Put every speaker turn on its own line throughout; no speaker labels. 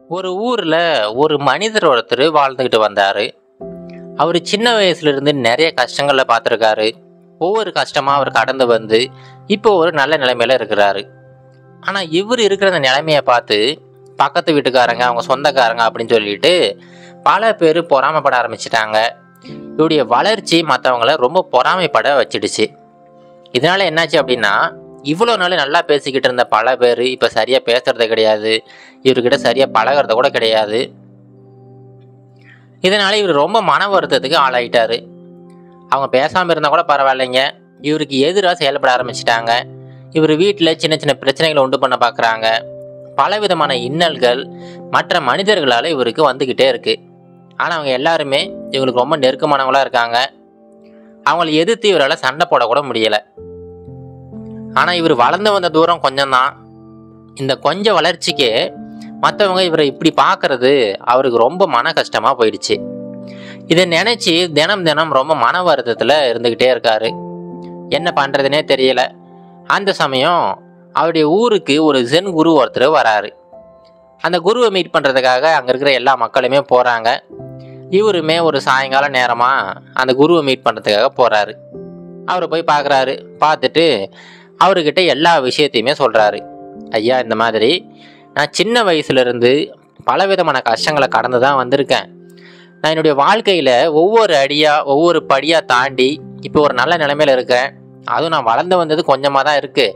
ஒரு ஊரில் ஒரு மனிதர் ஒருத்தர் வாழ்ந்துக்கிட்டு வந்தார் அவர் சின்ன வயசுலேருந்து நிறைய கஷ்டங்களை பார்த்துருக்காரு ஒவ்வொரு கஷ்டமாக அவர் கடந்து வந்து இப்போ ஒரு நல்ல நிலைமையில இருக்கிறாரு ஆனால் இவர் இருக்கிற அந்த நிலைமையை பார்த்து பக்கத்து வீட்டுக்காரங்க அவங்க சொந்தக்காரங்க அப்படின்னு சொல்லிட்டு பல பேர் பொறாமைப்பட ஆரம்பிச்சிட்டாங்க இவருடைய வளர்ச்சி மற்றவங்கள ரொம்ப பொறாமைப்பட வச்சிடுச்சு இதனால என்னாச்சு அப்படின்னா இவ்வளோ நாள் நல்லா பேசிக்கிட்டு இருந்த பல பேர் இப்போ சரியாக பேசுறது கிடையாது இவர்கிட்ட சரியாக பழகிறது கூட கிடையாது இதனால இவர் ரொம்ப மன வருத்தத்துக்கு ஆளாயிட்டாரு அவங்க பேசாமல் இருந்தால் கூட பரவாயில்லைங்க இவருக்கு எதிராக செயல்பட ஆரம்பிச்சிட்டாங்க இவர் வீட்டில் சின்ன சின்ன பிரச்சனைகளை உண்டு பண்ண பார்க்குறாங்க பலவிதமான இன்னல்கள் மற்ற மனிதர்களால் இவருக்கு வந்துக்கிட்டே இருக்கு ஆனால் அவங்க எல்லாருமே இவங்களுக்கு ரொம்ப நெருக்கமானவங்களா இருக்காங்க அவங்கள எதிர்த்து இவரால் சண்டை போடக்கூட முடியலை ஆனால் இவர் வளர்ந்து வந்த தூரம் கொஞ்சம்தான் இந்த கொஞ்சம் வளர்ச்சிக்கே மற்றவங்க இவரை இப்படி பார்க்கறது அவருக்கு ரொம்ப மன கஷ்டமாக போயிடுச்சு இதை நினச்சி தினம் தினம் ரொம்ப மன வருத்தத்தில் இருந்துக்கிட்டே இருக்காரு என்ன பண்ணுறதுனே தெரியல அந்த சமயம் அவருடைய ஊருக்கு ஒரு ஜென் குரு ஒருத்தர் வராரு அந்த குருவை மீட் பண்ணுறதுக்காக அங்கே இருக்கிற எல்லா மக்களுமே போகிறாங்க இவருமே ஒரு சாயங்கால நேரமாக அந்த குருவை மீட் பண்ணுறதுக்காக போகிறாரு அவரை போய் பார்க்குறாரு பார்த்துட்டு அவர்கிட்ட எல்லா விஷயத்தையுமே சொல்கிறாரு ஐயா இந்த மாதிரி நான் சின்ன வயசுலேருந்து பலவிதமான கஷ்டங்களை கடந்து தான் வந்திருக்கேன் நான் என்னுடைய வாழ்க்கையில் ஒவ்வொரு அடியாக ஒவ்வொரு படியாக தாண்டி இப்போ ஒரு நல்ல நிலைமையில இருக்கேன் அதுவும் நான் வளர்ந்து வந்தது கொஞ்சமாக தான் இருக்குது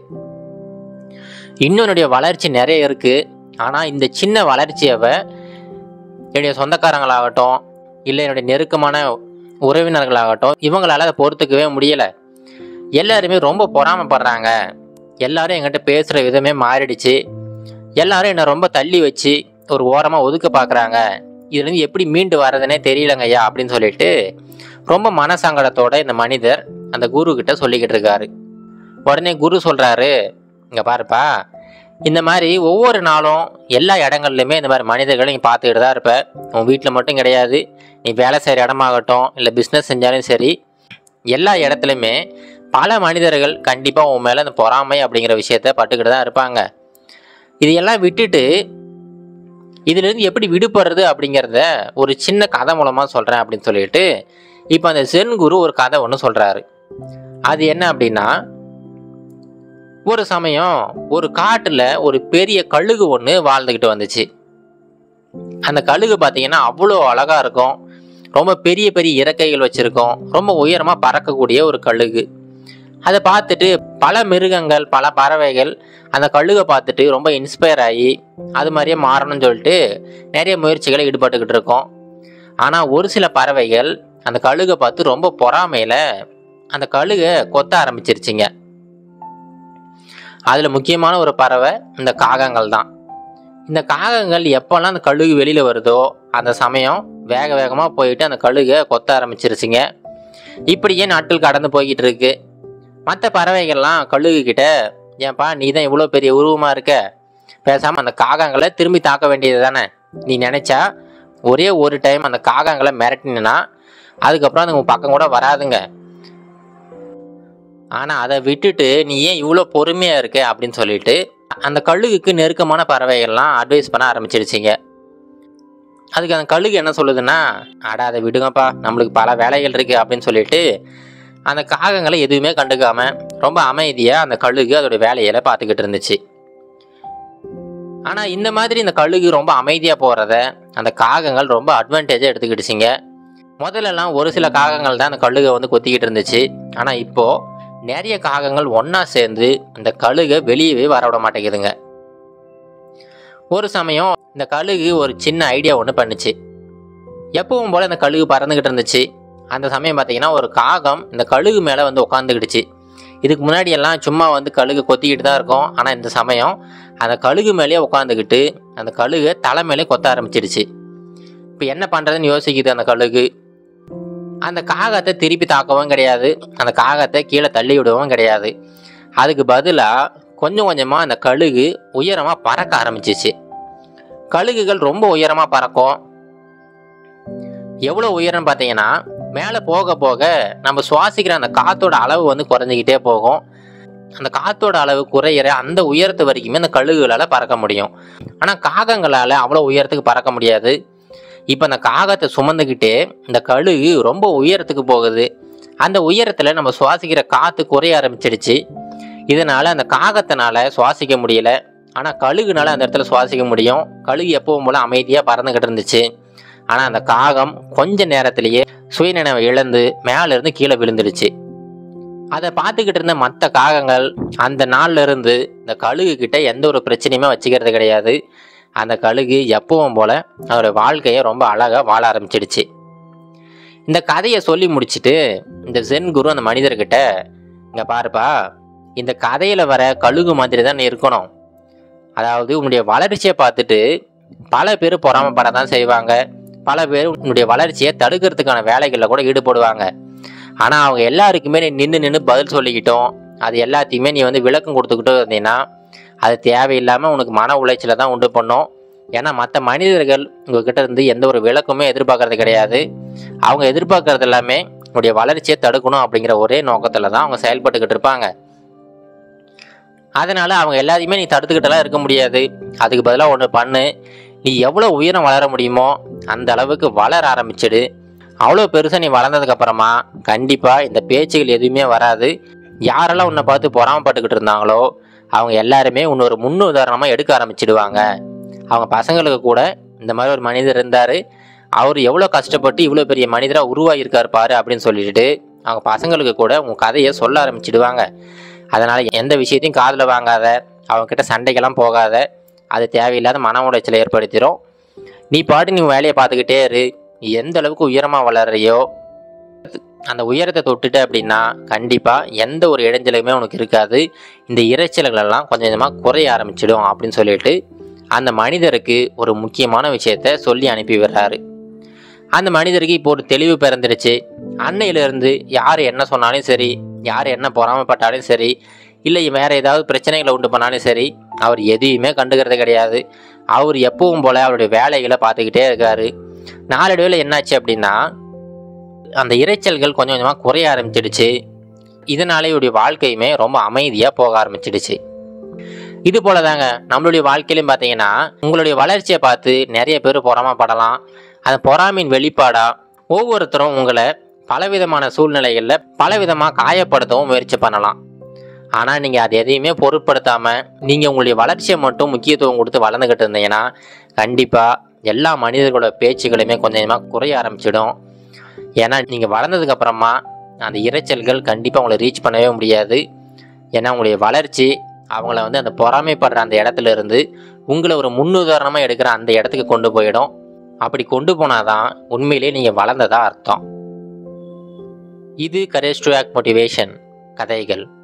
இன்னும் என்னுடைய வளர்ச்சி நிறைய இருக்குது ஆனால் இந்த சின்ன வளர்ச்சியவை என்னுடைய சொந்தக்காரங்களாகட்டும் இல்லை என்னுடைய நெருக்கமான உறவினர்களாகட்டும் இவங்களால அதை பொறுத்துக்கவே முடியலை எல்லாருமே ரொம்ப பொறாமைப்படுறாங்க எல்லாரும் என்கிட்ட பேசுகிற விதமே மாறிடுச்சு எல்லாரும் என்னை ரொம்ப தள்ளி வச்சு ஒரு ஓரமாக ஒதுக்க பார்க்குறாங்க இதுலேருந்து எப்படி மீண்டு வர்றதுனே தெரியலங்க ஐயா அப்படின்னு சொல்லிட்டு ரொம்ப மனசங்கடத்தோட இந்த மனிதர் அந்த குரு கிட்ட சொல்லிக்கிட்டு இருக்காரு உடனே குரு சொல்கிறாரு இங்கே பாருப்பா இந்த மாதிரி ஒவ்வொரு நாளும் எல்லா இடங்கள்லையுமே இந்த மாதிரி மனிதர்களை நீ பார்த்துக்கிட்டு தான் இருப்ப உன் வீட்டில் மட்டும் கிடையாது நீ வேலை செய்கிற இடமாகட்டும் இல்லை பிஸ்னஸ் செஞ்சாலும் சரி எல்லா இடத்துலையுமே பல மனிதர்கள் கண்டிப்பாக உன் மேலே இந்த பொறாமை அப்படிங்கிற விஷயத்த பட்டுக்கிட்டு தான் இருப்பாங்க இதையெல்லாம் விட்டுட்டு இதுலேருந்து எப்படி விடுபடுறது அப்படிங்கிறத ஒரு சின்ன கதை மூலமாக சொல்கிறேன் அப்படின்னு சொல்லிட்டு இப்போ அந்த சென் குரு ஒரு கதை ஒன்று சொல்கிறாரு அது என்ன அப்படின்னா ஒரு சமயம் ஒரு காட்டில் ஒரு பெரிய கழுகு ஒன்று வாழ்ந்துக்கிட்டு வந்துச்சு அந்த கழுகு பார்த்தீங்கன்னா அவ்வளோ அழகாக இருக்கும் ரொம்ப பெரிய பெரிய இறக்கைகள் வச்சுருக்கோம் ரொம்ப உயரமாக பறக்கக்கூடிய ஒரு கழுகு அதை பார்த்துட்டு பல மிருகங்கள் பல பறவைகள் அந்த கழுகை பார்த்துட்டு ரொம்ப இன்ஸ்பயர் ஆகி அது மாதிரியே மாறணும்னு சொல்லிட்டு நிறைய முயற்சிகளை ஈடுபட்டுக்கிட்டு இருக்கோம் ஆனால் ஒரு சில பறவைகள் அந்த கழுகை பார்த்து ரொம்ப பொறாமையில் அந்த கழுகை கொத்த ஆரம்பிச்சிருச்சுங்க அதில் முக்கியமான ஒரு பறவை இந்த காகங்கள் தான் இந்த காகங்கள் எப்போல்லாம் அந்த கழுகு வெளியில் வருதோ அந்த சமயம் வேக வேகமாக போயிட்டு அந்த கழுகை கொத்த ஆரம்பிச்சிருச்சுங்க இப்படியே நாட்கள் கடந்து போய்கிட்டு இருக்கு மற்ற பறவைகள்லாம் கழுகு கிட்ட ஏன்பா நீ தான் இவ்வளோ பெரிய உருவமாக இருக்க பேசாமல் அந்த காகங்களை திரும்பி தாக்க வேண்டியது தானே நீ நினச்சா ஒரே ஒரு டைம் அந்த காகங்களை மிரட்டினா அதுக்கப்புறம் அது உன் பக்கம் கூட வராதுங்க ஆனால் அதை விட்டுட்டு நீ ஏன் இவ்வளோ பொறுமையாக இருக்க அப்படின்னு சொல்லிட்டு அந்த கழுகுக்கு நெருக்கமான பறவைகள்லாம் அட்வைஸ் பண்ண ஆரம்பிச்சிருச்சிங்க அதுக்கு அந்த கழுகு என்ன சொல்லுதுன்னா அட அதை விடுங்கப்பா நம்மளுக்கு பல வேலைகள் இருக்குது அப்படின்னு சொல்லிட்டு அந்த காகங்களை எதுவுமே கண்டுக்காம ரொம்ப அமைதியாக அந்த கழுகு அதோட வேலையில பார்த்துக்கிட்டு இருந்துச்சு ஆனால் இந்த மாதிரி இந்த கழுகு ரொம்ப அமைதியாக போகிறத அந்த காகங்கள் ரொம்ப அட்வான்டேஜாக எடுத்துக்கிடுச்சிங்க முதல்லலாம் ஒரு சில காகங்கள் தான் அந்த கழுகை வந்து கொத்திக்கிட்டு இருந்துச்சு ஆனால் இப்போது நிறைய காகங்கள் ஒன்றா சேர்ந்து அந்த கழுகை வெளியவே வர விட மாட்டேங்குதுங்க ஒரு சமயம் இந்த கழுகு ஒரு சின்ன ஐடியா ஒன்று பண்ணுச்சு எப்பவும் போல் இந்த கழுகு பறந்துக்கிட்டு இருந்துச்சு அந்த சமயம் பார்த்தீங்கன்னா ஒரு காகம் இந்த கழுகு மேலே வந்து உட்காந்துக்கிடுச்சு இதுக்கு முன்னாடி எல்லாம் சும்மா வந்து கழுகு கொத்திக்கிட்டு தான் இருக்கும் ஆனால் இந்த சமயம் அந்த கழுகு மேலேயே உட்காந்துக்கிட்டு அந்த கழுகை தலை மேலே கொத்த ஆரம்பிச்சிடுச்சு இப்போ என்ன பண்ணுறதுன்னு யோசிக்குது அந்த கழுகு அந்த காகத்தை திருப்பி தாக்கவும் கிடையாது அந்த காகத்தை கீழே தள்ளி விடவும் கிடையாது அதுக்கு பதிலாக கொஞ்சம் கொஞ்சமாக அந்த கழுகு உயரமாக பறக்க ஆரம்பிச்சிச்சு கழுகுகள் ரொம்ப உயரமாக பறக்கும் எவ்வளோ உயரம் பார்த்தீங்கன்னா மேலே போக போக நம்ம சுவாசிக்கிற அந்த காத்தோட அளவு வந்து குறைஞ்சிக்கிட்டே போகும் அந்த காத்தோட அளவு குறையிற அந்த உயரத்து வரைக்குமே அந்த கழுகுகளால் பறக்க முடியும் ஆனால் காகங்களால் அவ்வளோ உயரத்துக்கு பறக்க முடியாது இப்போ அந்த காகத்தை சுமந்துக்கிட்டே இந்த கழுகு ரொம்ப உயரத்துக்கு போகுது அந்த உயரத்தில் நம்ம சுவாசிக்கிற காற்று குறைய ஆரம்பிச்சிடுச்சு இதனால் அந்த காகத்தினால சுவாசிக்க முடியல ஆனால் கழுகுனால அந்த இடத்துல சுவாசிக்க முடியும் கழுகு எப்பவும் போல அமைதியாக பறந்துக்கிட்டு இருந்துச்சு ஆனால் அந்த காகம் கொஞ்ச நேரத்திலேயே சுயநினைவை இழந்து மேலேருந்து கீழே விழுந்துடுச்சு அதை பார்த்துக்கிட்டு இருந்த மற்ற காகங்கள் அந்த நாள்ல இருந்து இந்த கழுகு கிட்ட எந்த ஒரு பிரச்சனையுமே வச்சுக்கிறது கிடையாது அந்த கழுகு எப்பவும் போல அதோட வாழ்க்கையை ரொம்ப அழகாக வாழ ஆரம்பிச்சிடுச்சு இந்த கதையை சொல்லி முடிச்சுட்டு இந்த ஜென் குரு அந்த மனிதர்கிட்ட இங்கே பாருப்பா இந்த கதையில் வர கழுகு மாதிரி தான் நீ இருக்கணும் அதாவது உன்னுடைய வளர்ச்சியை பார்த்துட்டு பல பேர் பொறாமப்பட தான் செய்வாங்க பல பேர் உன்னுடைய வளர்ச்சியை தடுக்கிறதுக்கான வேலைகளில் கூட ஈடுபடுவாங்க ஆனால் அவங்க எல்லாருக்குமே நீ நின்று நின்று பதில் சொல்லிக்கிட்டோம் அது எல்லாத்தையுமே நீ வந்து விளக்கம் கொடுத்துக்கிட்டோ இருந்தீங்கன்னா அது தேவையில்லாமல் உனக்கு மன உளைச்சலை தான் உண்டு பண்ணும் ஏன்னா மற்ற மனிதர்கள் உங்ககிட்ட இருந்து எந்த ஒரு விளக்கமே எதிர்பார்க்கறது கிடையாது அவங்க எதிர்பார்க்கறது எல்லாமே உன்னுடைய வளர்ச்சியை தடுக்கணும் அப்படிங்கிற ஒரே நோக்கத்தில் தான் அவங்க செயல்பட்டுக்கிட்டு இருப்பாங்க அதனால் அவங்க எல்லாத்தையுமே நீ தடுத்துக்கிட்டலாம் இருக்க முடியாது அதுக்கு பதிலாக ஒன்று பண்ணு நீ எவ்வளோ உயரம் வளர முடியுமோ அந்த அளவுக்கு வளர ஆரம்பிச்சிடு அவ்வளோ பெருசாக நீ வளர்ந்ததுக்கு அப்புறமா கண்டிப்பாக இந்த பேச்சுகள் எதுவுமே வராது யாரெல்லாம் உன்னை பார்த்து பொறாமப்பட்டுக்கிட்டு இருந்தாங்களோ அவங்க எல்லாருமே உன்னை ஒரு முன் உதாரணமாக எடுக்க ஆரம்பிச்சிடுவாங்க அவங்க பசங்களுக்கு கூட இந்த மாதிரி ஒரு மனிதர் இருந்தார் அவர் எவ்வளோ கஷ்டப்பட்டு இவ்வளோ பெரிய மனிதராக உருவாகியிருக்காரு பாரு அப்படின்னு சொல்லிட்டு அவங்க பசங்களுக்கு கூட உன் கதையை சொல்ல ஆரம்பிச்சிடுவாங்க அதனால் எந்த விஷயத்தையும் காதில் வாங்காத அவங்கக்கிட்ட சண்டைக்கெல்லாம் போகாத அது தேவையில்லாத மன உளைச்சலை ஏற்படுத்திடும் நீ பாட்டு நீ வேலையை பார்த்துக்கிட்டே இரு நீ எந்த அளவுக்கு உயரமாக வளர்றியோ அந்த உயரத்தை தொட்டுட்ட அப்படின்னா கண்டிப்பாக எந்த ஒரு இடைஞ்சலுமே உனக்கு இருக்காது இந்த இரைச்சல்கள் எல்லாம் கொஞ்சம் கொஞ்சமாக குறைய ஆரம்பிச்சிடும் அப்படின்னு சொல்லிட்டு அந்த மனிதருக்கு ஒரு முக்கியமான விஷயத்த சொல்லி அனுப்பி விடுறாரு அந்த மனிதருக்கு இப்போ ஒரு தெளிவு பிறந்துடுச்சு அன்னையிலிருந்து யார் என்ன சொன்னாலும் சரி யார் என்ன பொறாமப்பட்டாலும் சரி இல்லை வேற ஏதாவது பிரச்சனைகளை உண்டு பண்ணாலும் சரி அவர் எதையுமே கண்டுக்கிறது கிடையாது அவர் எப்பவும் போல அவருடைய வேலைகளை பார்த்துக்கிட்டே இருக்காரு நாளடைவில் என்னாச்சு அப்படின்னா அந்த இரைச்சல்கள் கொஞ்சம் கொஞ்சமாக குறைய ஆரம்பிச்சிடுச்சு இதனால இவருடைய வாழ்க்கையுமே ரொம்ப அமைதியாக போக ஆரம்பிச்சிடுச்சு இது போல தாங்க நம்மளுடைய வாழ்க்கையிலும் பார்த்தீங்கன்னா உங்களுடைய வளர்ச்சியை பார்த்து நிறைய பேர் பொறாமப்படலாம் அந்த பொறாமையின் வெளிப்பாடா ஒவ்வொருத்தரும் உங்களை பலவிதமான சூழ்நிலைகளில் பலவிதமாக காயப்படுத்தவும் முயற்சி பண்ணலாம் ஆனால் நீங்கள் அது எதையுமே பொருட்படுத்தாமல் நீங்கள் உங்களுடைய வளர்ச்சியை மட்டும் முக்கியத்துவம் கொடுத்து வளர்ந்துக்கிட்டு இருந்தீங்கன்னா கண்டிப்பாக எல்லா மனிதர்களோட பேச்சுகளுமே கொஞ்சம் கொஞ்சமாக குறைய ஆரம்பிச்சிடும் ஏன்னா நீங்கள் வளர்ந்ததுக்கு அப்புறமா அந்த இரைச்சல்கள் கண்டிப்பாக உங்களை ரீச் பண்ணவே முடியாது ஏன்னா உங்களுடைய வளர்ச்சி அவங்கள வந்து அந்த பொறாமைப்படுற அந்த இடத்துல இருந்து உங்களை ஒரு முன்னுதாரணமாக எடுக்கிற அந்த இடத்துக்கு கொண்டு போயிடும் அப்படி கொண்டு போனாதான் உண்மையிலேயே நீங்கள் வளர்ந்ததா அர்த்தம் இது கரேஜ் டு ஆக்ட் மோட்டிவேஷன் கதைகள்